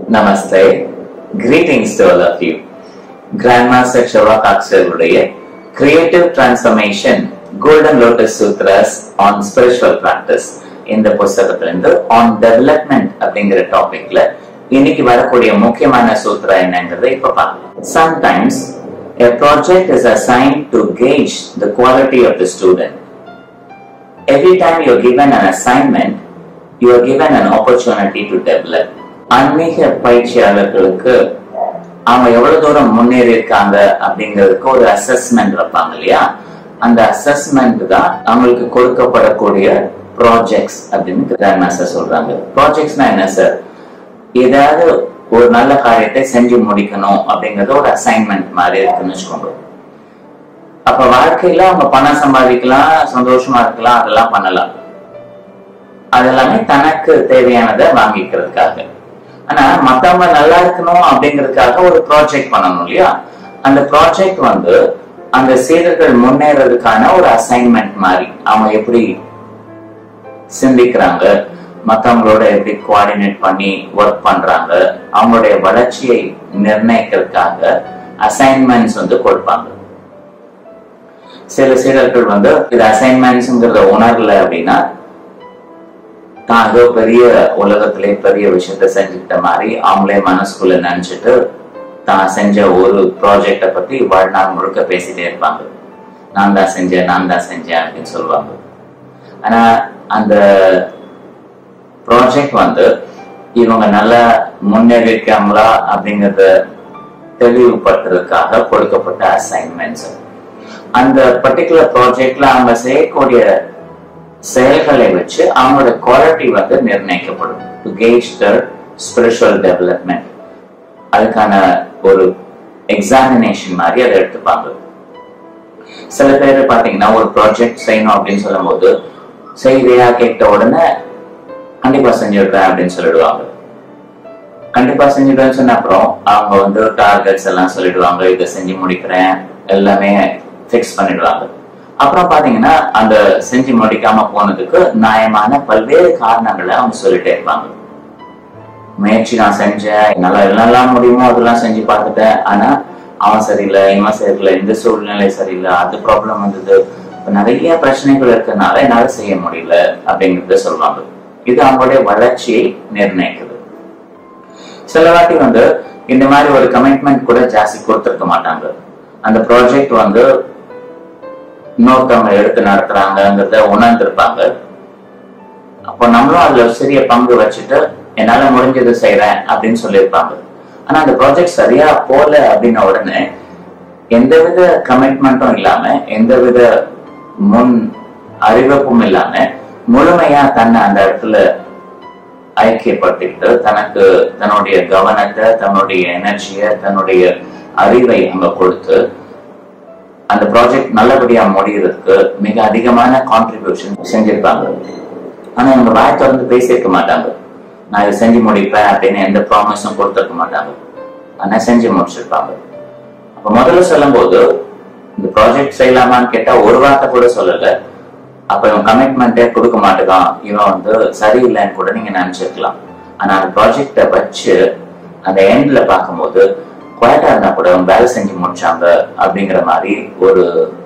Namaste. Greetings to all of you. Grandmaster Shavak Aksharuடைய Creative Transformation Golden Lotus Sutras on Spiritual Practice இந்த புஸ்தகத்திலிருந்து on development அப்படிங்கிற டாபிக்ல இன்னைக்கு வரக்கூடிய முக்கியமான சூத்ரா என்னங்கிறத இப்ப பார்க்கலாம் sometimes A project is assigned to gauge the quality of the student. Every time you're given an assignment, you are given an opportunity to develop. ஆன்மீக பயிற்சியாளர்களுக்கு அவங்க எவ்வளவு தூரம் முன்னேறி இருக்காங்க அப்படிங்கிறதுக்கு ஒரு அசஸ்மெண்ட் வைப்பாங்க இல்லையா அந்த அசஸ்மெண்ட் தான் அவங்களுக்கு கொடுக்கப்படக்கூடிய ப்ராஜெக்ட்ஸ் அப்படின்னு கிராண்ட் மாஸ்டர் சொல்றாங்க ப்ராஜெக்ட்ஸ்னா என்ன சார் ஏதாவது ஒரு நல்ல காரியத்தை செஞ்சு முடிக்கணும் அப்படிங்கறது ஒரு அசைன்மெண்ட் மாதிரி இருக்குன்னு வச்சுக்கோங்க அப்ப வாழ்க்கையில அவங்க பணம் சம்பாதிக்கலாம் சந்தோஷமா இருக்கலாம் அதெல்லாம் பண்ணலாம் அதெல்லாமே தனக்கு தேவையானதை வாங்கிக்கிறதுக்காக ஆனா மத்தவங்க நல்லா இருக்கணும் அப்படிங்கிறதுக்காக ஒரு ப்ராஜெக்ட் பண்ணணும் இல்லையா அந்த ப்ராஜெக்ட் வந்து அந்த சீடர்கள் முன்னேறதுக்கான ஒரு அசைன்மெண்ட் மாதிரி அவங்க எப்படி சிந்திக்கிறாங்க மத்தவங்களோட எப்படி கோஆர்டினேட் பண்ணி ஒர்க் பண்றாங்க அவங்களுடைய வளர்ச்சியை நிர்ணயிக்கிறதுக்காக அசைன்மெண்ட்ஸ் வந்து கொடுப்பாங்க சில சீடர்கள் வந்து இது அசைன்மெண்ட்ஸ்ங்கிறத உணரல அப்படின்னா தான் ஏதோ பெரிய உலகத்திலே பெரிய விஷயத்த செஞ்சுக்கிட்ட மாதிரி அவங்களே மனசுக்குள்ள நினைச்சிட்டு தான் செஞ்ச ஒரு ப்ராஜெக்ட பத்தி வாழ்நாள் முழுக்க பேசிட்டே இருப்பாங்க நான் தான் செஞ்சேன் நான் தான் செஞ்சேன் அப்படின்னு சொல்லுவாங்க ஆனா அந்த ப்ராஜெக்ட் வந்து இவங்க நல்லா முன்னேறிருக்காங்களா அப்படிங்கறத தெளிவுபடுத்துறதுக்காக கொடுக்கப்பட்ட அசைன்மெண்ட்ஸ் அந்த பர்டிகுலர் ப்ராஜெக்ட்ல அவங்க செய்யக்கூடிய செயல்களை வச்சு அவங்களோட குவாலிட்டி வந்து நிர்ணயிக்கப்படும் to gauge the spiritual development அதுக்கான ஒரு எக்ஸாமினேஷன் மாதிரி அதை எடுத்துப்பாங்க சில பேர் பாத்தீங்கன்னா ஒரு ப்ராஜெக்ட் செய்யணும் அப்படின்னு சொல்லும் போது செய்தியா கேட்ட உடனே கண்டிப்பா செஞ்சுடுறேன் அப்படின்னு சொல்லிடுவாங்க கண்டிப்பா செஞ்சுடுவேன்னு சொன்ன அப்புறம் அவங்க வந்து டார்கெட்ஸ் எல்லாம் சொல்லிடுவாங்க இதை செஞ்சு முடிக்கிறேன் எல்லாமே ஃபிக்ஸ் பண்ணிடுவாங்க அப்புறம் பாத்தீங்கன்னா அந்த செஞ்சு முடிக்காம போனதுக்கு நியாயமான பல்வேறு காரணங்களை அவங்க சொல்லிட்டே இருப்பாங்க முயற்சி நான் செஞ்சேன் என்னால என்னெல்லாம் முடியுமோ அதெல்லாம் செஞ்சு பார்த்துட்டேன் ஆனா அவன் சரியில்லை இவன் சரியில்லை இந்த சூழ்நிலை சரியில்லை அது ப்ராப்ளம் வந்தது நிறைய பிரச்சனைகள் இருக்கனால என்னால செய்ய முடியல அப்படிங்கறத சொல்லுவாங்க இது அவங்களுடைய வளர்ச்சியை நிர்ணயிக்குது சில வாட்டி வந்து இந்த மாதிரி ஒரு கமிட்மெண்ட் கூட ஜாஸ்தி கொடுத்துருக்க மாட்டாங்க அந்த ப்ராஜெக்ட் வந்து இன்னொருத்தவங்க எடுத்து நடத்துறாங்கிறத உணர்ந்திருப்பாங்க அப்போ நம்மளும் அதுல சிறிய பங்கு வச்சுட்டு என்னால முடிஞ்சது செய்யறேன் அப்படின்னு சொல்லியிருப்பாங்க ஆனா அந்த ப்ராஜெக்ட் சரியா போல அப்படின்ன உடனே எந்தவித கமிட்மெண்ட்டும் இல்லாம எந்தவித முன் அறிவிப்பும் இல்லாம முழுமையா தன்னை அந்த இடத்துல ஐக்கியப்படுத்திக்கிட்டு தனக்கு தன்னுடைய கவனத்தை தன்னுடைய எனர்ஜிய தன்னுடைய அறிவை அங்க கொடுத்து அந்த ப்ராஜெக்ட் நல்லபடியா முடியறதுக்கு மிக அதிகமான கான்ட்ரிபியூஷன் செஞ்சிருப்பாங்க ஆனா இவங்க வாய் திறந்து பேசியிருக்க மாட்டாங்க நான் இதை செஞ்சு முடிப்பேன் அப்படின்னு எந்த ப்ராமிஸும் கொடுத்துருக்க மாட்டாங்க ஆனா செஞ்சு முடிச்சிருப்பாங்க அப்ப முதல்ல சொல்லும் போது இந்த ப்ராஜெக்ட் செய்யலாமான்னு கேட்டா ஒரு வார்த்தை கூட சொல்லல அப்ப இவன் கமிட்மெண்ட்டே கொடுக்க மாட்டேதான் இவன் வந்து சரியில்லைன்னு கூட நீங்க நினைச்சிருக்கலாம் ஆனா அந்த ப்ராஜெக்ட வச்சு அந்த எண்ட்ல பார்க்கும்போது குவாய்டா இருந்தா கூட அவங்க வேலை செஞ்சு முடிச்சாங்க அப்படிங்கிற மாதிரி ஒரு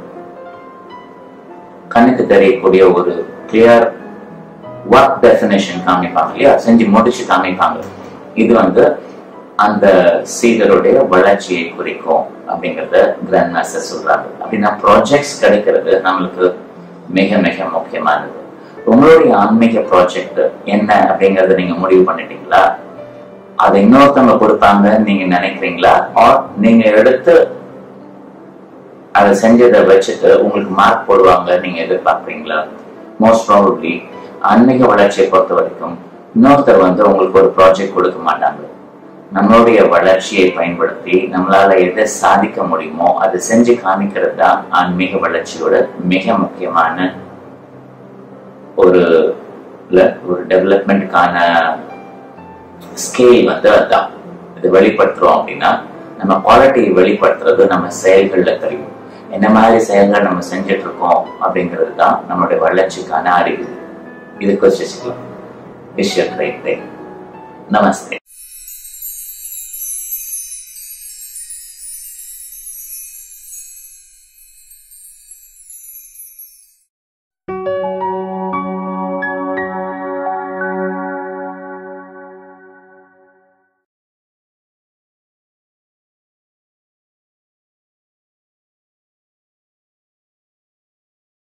கண்ணுக்கு தெரியக்கூடிய ஒரு கிளியர் ஒர்க் டெஃபினேஷன் காமிப்பாங்க இல்லையா செஞ்சு முடிச்சு காமிப்பாங்க இது வந்து அந்த சீடருடைய வளர்ச்சியை குறிக்கும் அப்படிங்கறத கிராண்ட் மாஸ்டர் சொல்றாங்க அப்படின்னா ப்ராஜெக்ட்ஸ் கிடைக்கிறது நம்மளுக்கு மிக மிக முக்கியமானது உங்களுடைய ஆன்மீக ப்ராஜெக்ட் என்ன அப்படிங்கறத நீங்க முடிவு பண்ணிட்டீங்களா அதை இன்னொருத்தவங்க கொடுப்பாங்கன்னு நீங்க நினைக்கிறீங்களா ஆர் நீங்க எடுத்து அதை செஞ்சதை வச்சுட்டு உங்களுக்கு மார்க் போடுவாங்க நீங்க எதிர்பார்க்குறீங்களா மோஸ்ட் ப்ராபப்ளி ஆன்மீக வளர்ச்சியை பொறுத்த வரைக்கும் இன்னொருத்தர் வந்து உங்களுக்கு ஒரு ப்ராஜெக்ட் கொடுக்க மாட்டாங்க நம்மளுடைய வளர்ச்சியை பயன்படுத்தி நம்மளால எதை சாதிக்க முடியுமோ அதை செஞ்சு காமிக்கிறது தான் ஆன்மீக வளர்ச்சியோட மிக முக்கியமான ஒரு ஒரு டெவலப்மெண்ட்டுக்கான ஸ்கேல் வந்து அதுதான் இது வெளிப்படுத்துறோம் அப்படின்னா நம்ம குவாலிட்டியை வெளிப்படுத்துறது நம்ம செயல்கள்ல தெரியும் என்ன மாதிரி செயல்கள் நம்ம செஞ்சுட்டு இருக்கோம் அப்படிங்கிறது தான் நம்மளுடைய வளர்ச்சிக்கான அறிவு இதுக்கு வச்சுக்கலாம் விஷயம் ரைட் நமஸ்தே